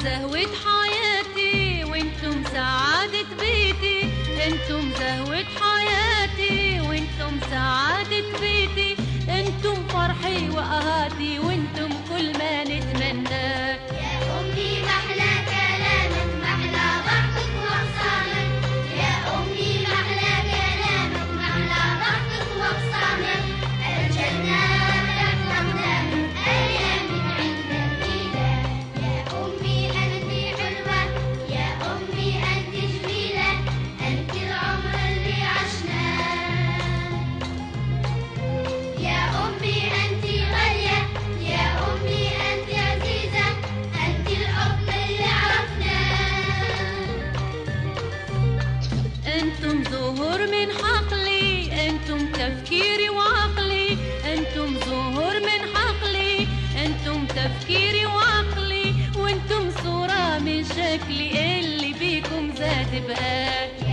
زهوة حياتي وانتم سعادة بيتي انتم زهوة حياتي وانتم سعادة بيتي انتم فرحي وقهاتي وانتم كل ما نتمناه يا أمي محلى كلامك محلى ضحكك وابصامك يا أمي محلى كلامك محلى ضحكك وابصامك الجنة ملك أقدامك أيام عند الميلاد يا أمي أنت حلوة يا أمي أنت جميلة أنت العمر اللي عشناه يا أمي أنت غالية يا أمي أنت عزيزة أنت الحب اللي عرفناه انتم زهور من حقلي انتم تفكيري وعقلي انتم زهور من حقلي انتم تفكيري وعقلي وانتم صورة من شكلي اللي بيكم زاد بهاك